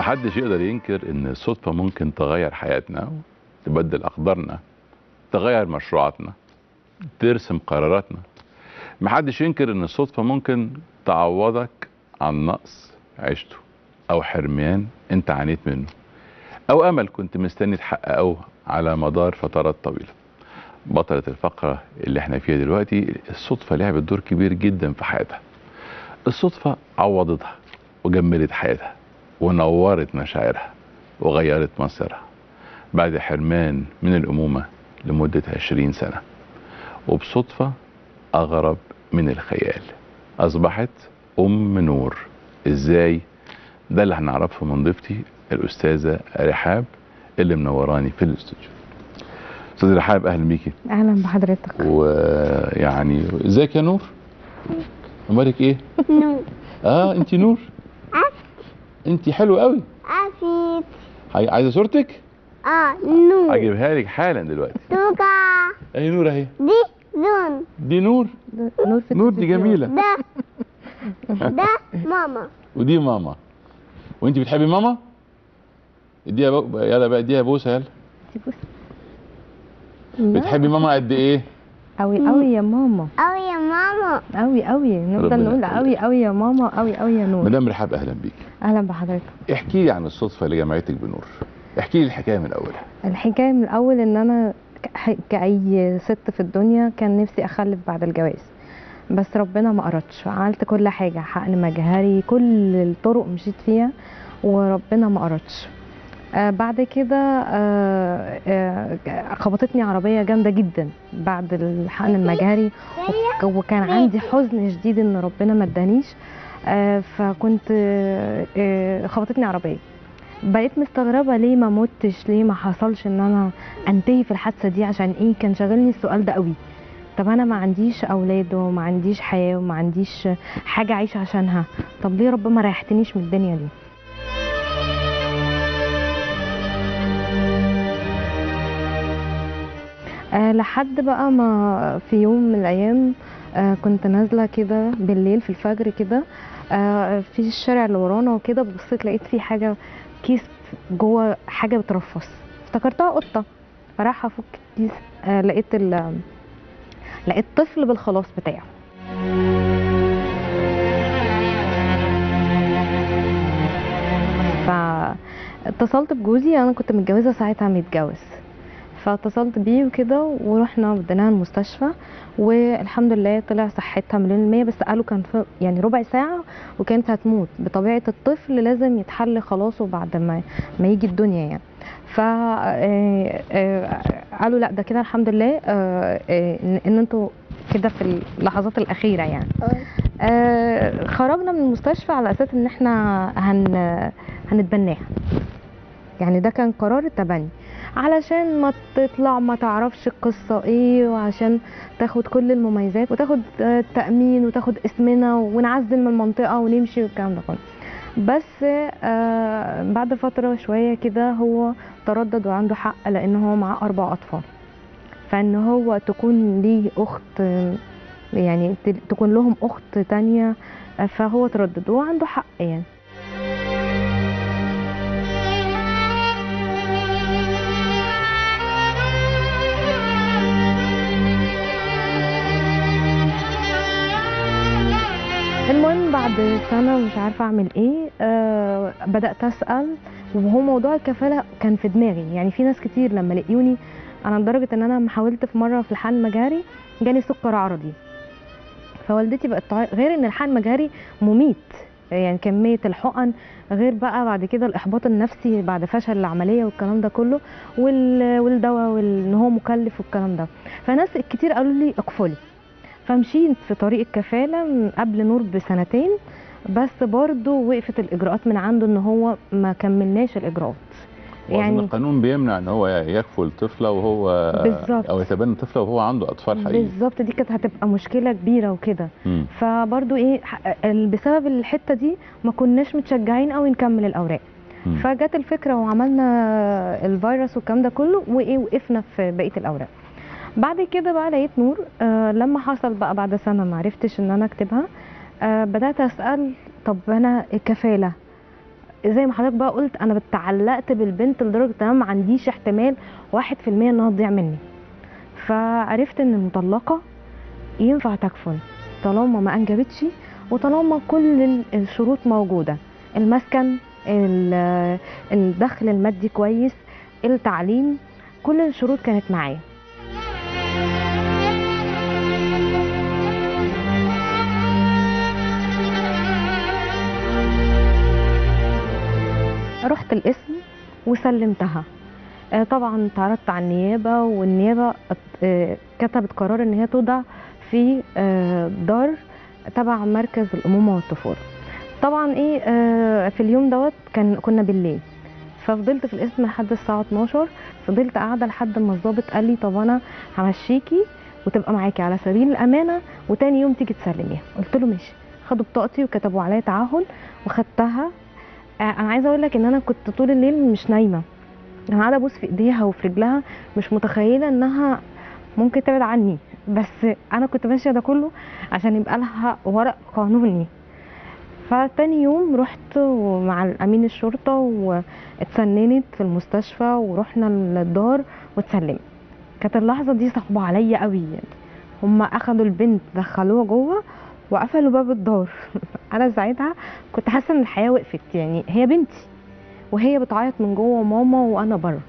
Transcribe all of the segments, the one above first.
محدش يقدر ينكر ان الصدفة ممكن تغير حياتنا تبدل اقدارنا تغير مشروعاتنا ترسم قراراتنا محدش ينكر ان الصدفة ممكن تعوضك عن نقص عشته او حرمان انت عانيت منه او امل كنت مستني تحققه على مدار فترات طويلة بطلة الفقرة اللي احنا فيها دلوقتي الصدفة لعبت دور كبير جدا في حياتها الصدفة عوضتها وجملت حياتها ونورت مشاعرها وغيرت مصيرها بعد حرمان من الأمومة لمدة عشرين سنة وبصدفة أغرب من الخيال أصبحت أم نور إزاي ده اللي هنعرفه من ضيفتي الأستاذة رحاب اللي منوراني في الاستوديو أستاذة رحاب أهلا بيكي اهلا بحضرتك ويعني ازيك يا نور امالك ايه نور اه انت نور انت حلوه قوي أفيد عاي- عايزه صورتك آه نور هجيبها لك حالا دلوقتي توكا اهي نور اهي دي زون دي نور نور في نور دي التلفزيون. جميله ده ده ماما ودي ماما وانت بتحبي ماما اديها بق... يلا بقى اديها بوسه يلا دي بص. لا، بتحبي ماما قد ايه قوي قوي يا ماما أو يا ماما قوي قوي ربنا نفضل نقول يخليك. قوي قوي يا ماما قوي قوي يا نور مدام رحاب اهلا بيكي اهلا بحضرتك احكي لي عن الصدفه اللي جمعتك بنور احكي لي الحكايه من اولها الحكايه من الاول ان انا ك- كاي ست في الدنيا كان نفسي اخلف بعد الجواز بس ربنا ما اردش عملت كل حاجه حقن مجهري كل الطرق مشيت فيها وربنا ما اردش آه بعد كده آه آه خبطتني عربيه جامده جدا بعد الحقن المجهري وك- وكان عندي حزن شديد ان ربنا ما ادانيش آه فكنت آه آه خبطتني عربيه بقيت مستغربه ليه ما متش ليه ما حصلش ان انا انتهي في الحادثه دي عشان ايه كان شاغلني السؤال ده قوي طب انا ما عنديش اولاد وما عنديش حياه وما عنديش حاجه اعيش عشانها طب ليه رب ما ريحتنيش من الدنيا دي أه لحد بقى ما في يوم من الايام أه كنت نازله كده بالليل في الفجر كده أه في الشارع اللي ورانا وكده بصيت لقيت في حاجه كيس جوه حاجه بترفص افتكرتها قطه فراح افك الكيس أه لقيت ال لقيت طفل بالخلاص بتاعه فاتصلت بجوزي انا كنت متجوزه ساعتها متجوز فاتصلت بيه وكده ورحنا وديناها المستشفى والحمد لله طلع صحتها مليون المية بس قالوا كان في يعني ربع ساعة وكانت هتموت بطبيعة الطفل لازم يتحل خلاص وبعد ما ما يجي الدنيا يعني ف آه، آه، قالوا لا ده كده الحمد لله آه، آه، ان إن انتوا كده في اللحظات الاخيره يعني آه، خرجنا من المستشفى على اساس ان احنا هن هنتبناها يعني ده كان قرار التبني علشان ما تطلع ما تعرفش القصة ايه وعشان تاخد كل المميزات وتاخد آه، تأمين وتاخد اسمنا ونعزل من المنطقة ونمشي والكلام ده كله بس آه بعد فترة شوية كده هو تردد وعنده حق لان هو معاه اربع اطفال فان هو تكون ليه اخت آه، يعني ت- تكون لهم اخت تانية آه، فهو تردد وعنده حق يعني المهم بعد سنة مش عارفة أعمل إيه آه بدأت أسأل وهو موضوع الكفالة كان في دماغي يعني في ناس كتير لما لقيوني أنا لدرجة إن أنا لما حاولت في مرة في الحقن المجهري جالي سكر عرضي فوالدتي بقت تعيط غير إن الحقن المجهري مميت يعني كمية الحقن غير بقى بعد كده الإحباط النفسي بعد فشل العملية والكلام ده كله وال- والدواء وإن هو مكلف والكلام ده فناس كتير قالوا لي اقفلي فمشيت في طريق الكفالة من قبل نور بسنتين بس برضو وقفت الإجراءات من عنده إن هو ما كملناش الإجراءات يعني يعني القانون بيمنع ان هو يكفل طفله وهو بالظبط. او يتبنى طفله وهو عنده اطفال حقيقي بالظبط دي كانت هتبقى مشكلة كبيرة وكده مم. فبرضو إيه ح- ال- بسبب الحتة دي ما كناش متشجعين قوي نكمل الأوراق مم. فجت الفكرة وعملنا الفيروس والكلام ده كله وإيه وقفنا في بقية الأوراق بعد كده بقى لقيت نور آه لما حصل بقى بعد سنة ما عرفتش ان انا اكتبها آه بدأت اسأل طب انا الكفالة زي ما حضرتك بقى قلت انا اتعلقت بالبنت لدرجه ان انا ما عنديش احتمال واحد في المية انها تضيع مني فعرفت ان المطلقه ينفع تكفل طالما ما انجبتش وطالما كل ال- الشروط موجوده المسكن ال- الدخل المادي كويس التعليم كل الشروط كانت معايا رحت القسم وسلمتها آه، طبعا اتعرضت على النيابه والنيابه آه، كتبت قرار ان هي توضع في آه، دار تبع مركز الامومه والطفوله طبعا ايه آه، في اليوم دوت كان كنا بالليل ففضلت في القسم لحد الساعه 12 فضلت قاعده لحد ما الضابط قال لي طب انا همشيكي وتبقى معاكي على سبيل الامانه وتاني يوم تيجي تسلميها قلت له ماشي خدوا بطاقتي وكتبوا عليا تعهد وخدتها آه، انا عايزه اقول لك ان انا كنت طول الليل مش نايمه انا قاعده ابوس في ايديها وفي رجلها مش متخيله انها ممكن تبعد عني بس انا كنت ماشيه ده كله عشان يبقى لها ورق قانوني فتاني يوم رحت مع الامين الشرطه واتسننت في المستشفى ورحنا للدار واتسلمت كانت اللحظه دي صعبه عليا قوي يعني هما اخدوا البنت دخلوها جوه وقفلوا باب الدار انا ساعتها كنت حاسه ان الحياه وقفت يعني هي بنتي وهي بتعيط من جوه ماما وانا بره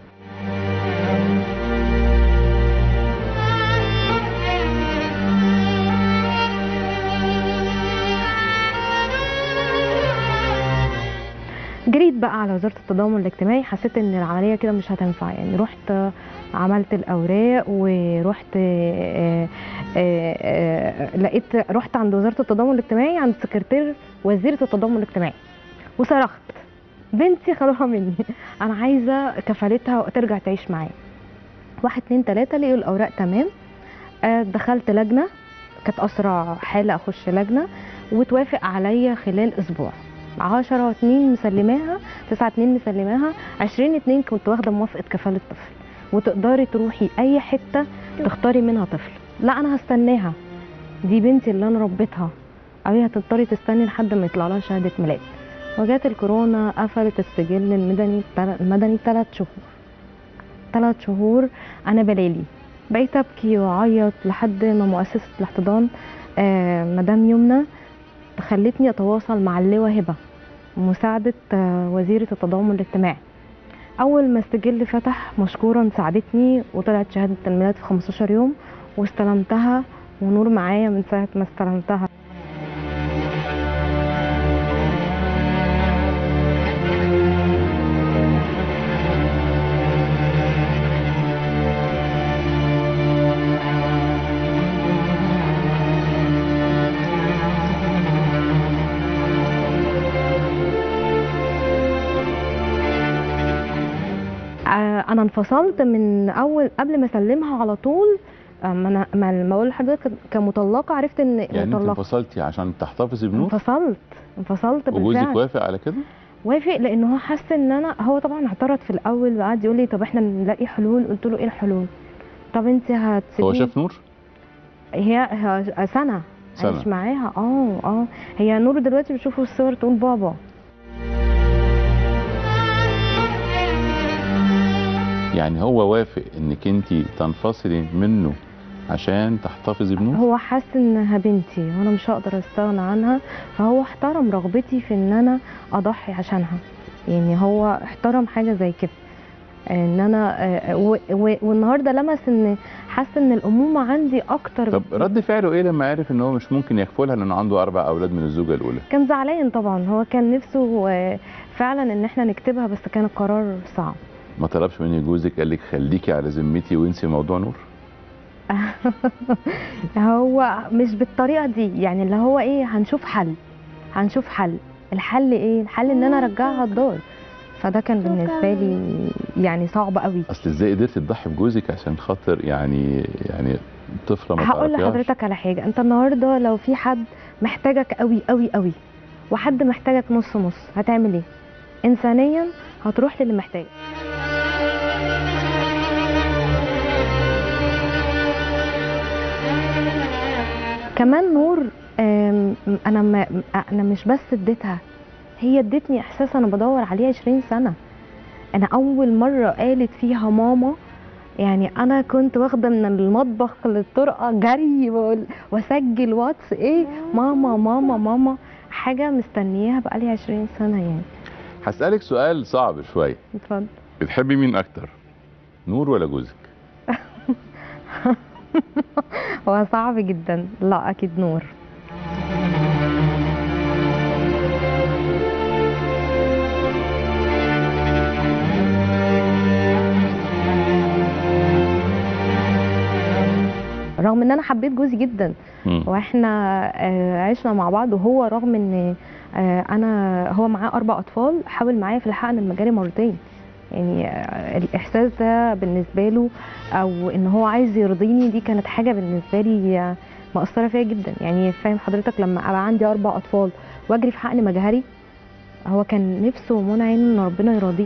جريت بقى على وزاره التضامن الاجتماعي حسيت ان العمليه كده مش هتنفع يعني رحت عملت الاوراق ورحت آه، آه، آه، لقيت رحت عند وزاره التضامن الاجتماعي عند سكرتير وزيره التضامن الاجتماعي وصرخت بنتي خدوها مني انا عايزه كفالتها وترجع تعيش معايا واحد اتنين تلاته لقوا الاوراق تمام آه، دخلت لجنه كانت اسرع حاله اخش لجنه وتوافق عليا خلال اسبوع عشرة اتنين مسلماها تسعة اتنين مسلماها عشرين اتنين كنت واخدة موافقة كفالة طفل وتقدري تروحي أي حتة تختاري منها طفل لا أنا هستناها دي بنتي اللي أنا ربيتها أو هي هتضطري تستني لحد ما يطلع لها شهادة ميلاد وجات الكورونا قفلت السجل المدني المدني ثلاث شهور ثلاث شهور أنا بلالي بقيت أبكي وأعيط لحد ما مؤسسة الاحتضان آه مدام يمنى خلتني أتواصل مع اللواء هبة مساعدة آه، وزيرة التضامن الاجتماعي أول ما السجل فتح مشكورا ساعدتني وطلعت شهادة الميلاد في 15 يوم واستلمتها ونور معايا من ساعة ما استلمتها آه، انا انفصلت من اول قبل ما اسلمها على طول آه، ما انا ما لما اقول لحضرتك كمطلقه عرفت ان يعني انت مطلقه انفصلتي عشان تحتفظي بنور انفصلت انفصلت وجوزك بالفعل وافق على كده وافق لان هو حس ان انا هو طبعا اعترض في الاول وقعد يقول لي طب احنا نلاقي حلول قلت له ايه الحلول طب انت هتسيبيني هو شاف نور هي هي- سنه سنة. عايش معاها اه اه هي نور دلوقتي بتشوفه الصور تقول بابا يعني هو وافق انك انت تنفصلي منه عشان تحتفظي بنور هو حس انها بنتي وانا مش هقدر استغنى عنها فهو احترم رغبتي في ان انا اضحي عشانها يعني هو احترم حاجه زي كده ان انا آه، و- و- والنهارده لمس ان حس ان الامومه عندي اكتر طب رد فعله ايه لما عرف ان هو مش ممكن يكفلها لانه عنده اربع اولاد من الزوجه الاولى كان زعلان طبعا هو كان نفسه آه، فعلا ان احنا نكتبها بس كان القرار صعب ما طلبش منك جوزك قال لك خليكي على ذمتي وانسي موضوع نور هو مش بالطريقه دي يعني اللي هو ايه هنشوف حل هنشوف حل الحل ايه الحل ان انا ارجعها الدار فده كان بالنسبه لي يعني صعب قوي اصل ازاي قدرتي تضحي بجوزك عشان خاطر يعني يعني طفله ما هقول تعرفيهاش لحضرتك على حاجه انت النهارده لو في حد محتاجك قوي قوي قوي وحد محتاجك نص نص هتعمل ايه انسانيا هتروح للي محتاجك كمان نور آم، انا ما انا مش بس اديتها هي ادتني احساس انا بدور عليه 20 سنه انا اول مره قالت فيها ماما يعني انا كنت واخده من المطبخ للطرقه جري وأقول- واسجل واتس ايه ماما ماما ماما حاجه مستنياها بقالي 20 سنه يعني هسألك سؤال صعب شوية اتفضل بتحبي مين أكتر نور ولا جوزك هو صعب جدا لا اكيد نور رغم ان انا حبيت جوزي جدا مم. واحنا آه، عشنا مع بعض وهو رغم ان آه، انا هو معاه اربع اطفال حاول معايا في الحقن المجاري مرتين يعني آه، الاحساس ده بالنسبه له او ان هو عايز يرضيني دي كانت حاجه بالنسبه لي آه، مأثره فيا جدا يعني فاهم حضرتك لما ابقى عندي اربع اطفال واجري في حقن مجهري هو كان نفسه ومنى عينه ان ربنا يرضيه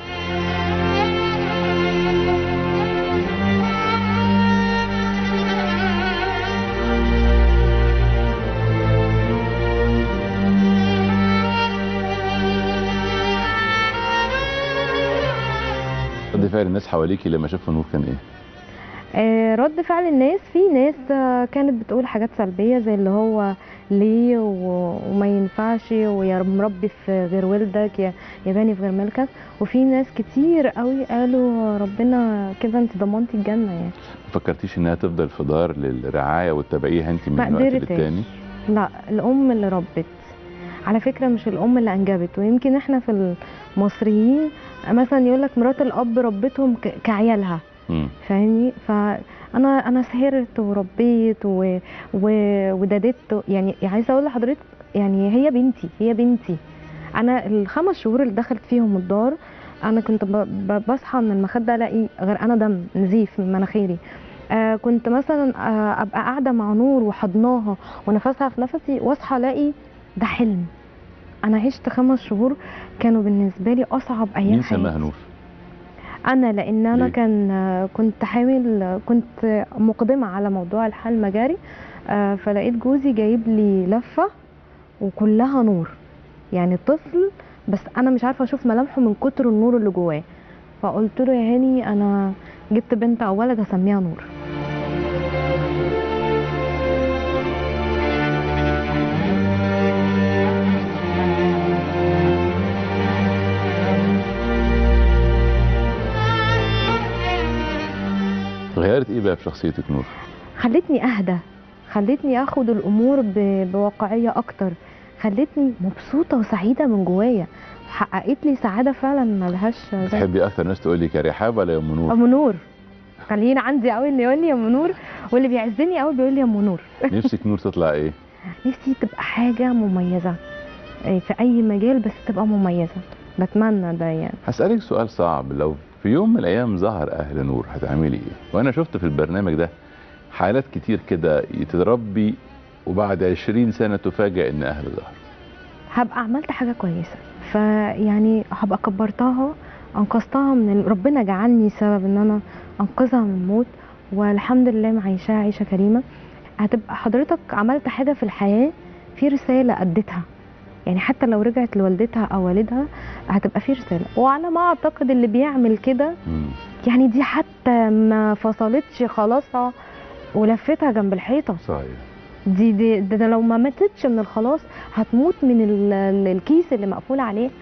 رد فعل الناس حواليكي لما شافوا نور كان ايه آه، رد فعل الناس في ناس آه، كانت بتقول حاجات سلبية زي اللي هو ليه و- وما ينفعش ويا مربي في غير ولدك يا يا باني في غير ملكك وفي ناس كتير قوي قالوا ربنا كده انت ضمنتي الجنة يعني ما فكرتيش انها تفضل في دار للرعاية وتتابعيها انت من ما وقت قدرتش. للتاني لا الام اللي ربت على فكرة مش الام اللي انجبت ويمكن احنا في المصريين مثلا يقول لك مرات الاب ربتهم ك- كعيالها مم. فاهمني فانا انا سهرت وربيت و... و... ودادت يعني عايزه اقول لحضرتك يعني هي بنتي هي بنتي انا الخمس شهور اللي دخلت فيهم الدار انا كنت ب... ب... بصحى من المخده الاقي غرقانه دم نزيف من مناخيري آه كنت مثلا آه ابقى قاعده مع نور وحضناها ونفسها في نفسي واصحى الاقي ده حلم انا عشت خمس شهور كانوا بالنسبه لي اصعب ايام مين حياتي سماها نور انا لان انا ليه؟ كان كنت حامل كنت مقدمه على موضوع الحال المجاري آه، فلقيت جوزي جايب لي لفه وكلها نور يعني طفل بس انا مش عارفه اشوف ملامحه من كتر النور اللي جواه فقلت له يا هاني انا جبت بنت او ولد هسميها نور غيرت ايه بقى في شخصيتك نور خلتني اهدى خلتني اخد الامور ب- بواقعيه اكتر خلتني مبسوطه وسعيده من جوايا حققت لي سعاده فعلا ملهاش زي تحبي اكتر ناس تقول لك يا رحاب ولا يا ام نور ام نور خلينا عندي قوي اللي يقول لي يا ام نور واللي بيعزني قوي بيقول لي يا ام نور نفسك نور تطلع ايه نفسي تبقى حاجه مميزه إيه، في اي مجال بس تبقى مميزه بتمنى ده يعني هسألك سؤال صعب لو في يوم من الأيام ظهر أهل نور هتعملي إيه؟ وأنا شفت في البرنامج ده حالات كتير كده يتربي وبعد 20 سنة تفاجأ إن أهل ظهر هبقى عملت حاجه كويسه فيعني هبقى كبرتها انقذتها من ال... ربنا جعلني سبب ان انا انقذها من الموت والحمد لله معيشاها عيشه كريمه هتبقى حضرتك عملت حاجه في الحياه في رساله اديتها يعني حتى لو رجعت لوالدتها او والدها هتبقى في رساله وعلى ما اعتقد اللي بيعمل كده مم. يعني دي حتى ما فصلتش خلاصها ولفتها جنب الحيطه صحيح دي دي ده, ده لو ما ماتتش من الخلاص هتموت من ال- ال- الكيس اللي مقفول عليه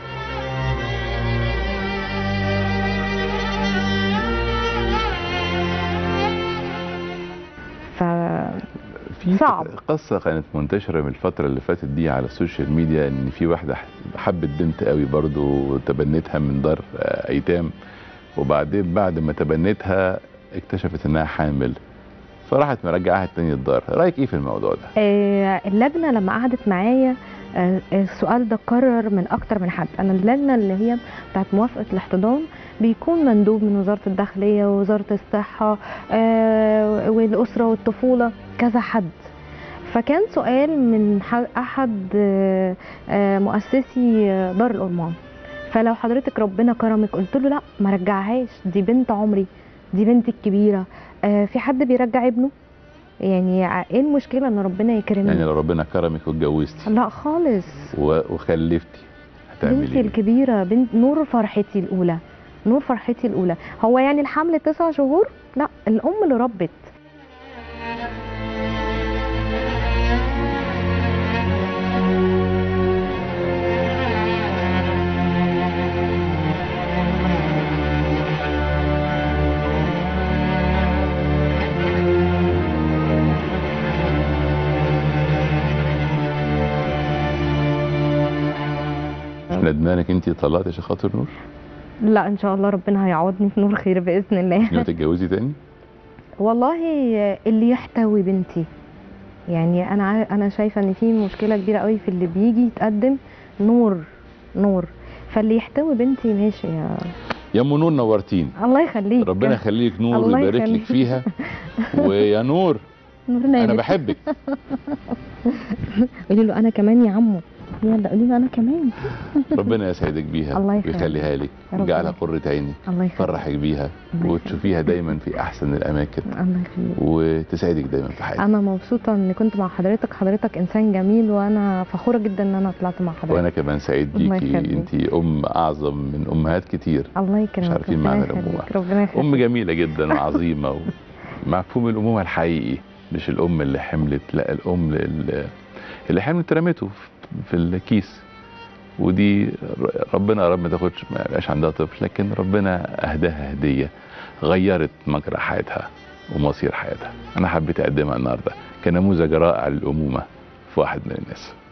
ف في صعب. قصة كانت منتشرة من الفترة اللي فاتت دي على السوشيال ميديا إن في واحدة حبت بنت قوي برضو وتبنتها من دار آه، أيتام وبعدين بعد ما تبنتها اكتشفت إنها حامل فراحت مرجعاها تاني الدار رأيك إيه في الموضوع ده؟ آه، اللجنه لما قعدت معايا آه، السؤال ده اتكرر من اكتر من حد انا اللجنه اللي هي بتاعت موافقه الاحتضان بيكون مندوب من وزاره الداخليه ووزاره الصحه آه، والاسره والطفوله كذا حد فكان سؤال من ح- احد آه، آه، مؤسسي آه، دار الأرمان فلو حضرتك ربنا كرمك قلت له لا ما رجعهاش دي بنت عمري دي بنتي الكبيره آه، في حد بيرجع ابنه يعني ع- ايه المشكله ان ربنا يكرمني يعني لو ربنا كرمك واتجوزتي لا خالص و- وخلفتي هتعملي بنتي ايه؟ الكبيره بنت نور فرحتي الاولى نور فرحتي الاولى هو يعني الحمل تسع شهور لا الام اللي ربت مش ندمانك انت طلقتي عشان خاطر نور؟ لا ان شاء الله ربنا هيعوضني في نور خير باذن الله يوم تتجوزي تاني؟ والله اللي يحتوي بنتي يعني انا عا- انا شايفه ان في مشكله كبيره قوي في اللي بيجي يتقدم نور نور فاللي يحتوي بنتي ماشي يا يا ام نور نورتيني الله يخليك ربنا يخليك نور الله ويبارك لك يخليك. فيها ويا نور نور انا نامت بحبك قولي له انا كمان يا عمو يلا قولي له انا كمان ربنا يسعدك بيها الله يخليك. ويخليها لك يا رب. ويجعلها قرة عيني الله يخليك يفرحك بيها الله وتشوفيها دايما في احسن الاماكن الله يخليك وتسعدك دايما في حياتك انا مبسوطه ان كنت مع حضرتك حضرتك انسان جميل وانا فخوره جدا ان انا طلعت مع حضرتك وانا كمان سعيد الله بيكي يخليك. انت ام اعظم من امهات كتير الله يكرمك مش عارفين ربنا معنى يخليك، الأمومة. ربنا يخليك ام جميله جدا وعظيمه ومفهوم الامومه الحقيقي مش الام اللي حملت لا الام اللي, اللي حملت رمته في الكيس ودي ربنا يا رب ما تاخدش ما يبقاش عندها طفل لكن ربنا اهداها هديه غيرت مجرى حياتها ومصير حياتها انا حبيت اقدمها النهارده كنموذج رائع للامومه في واحد من الناس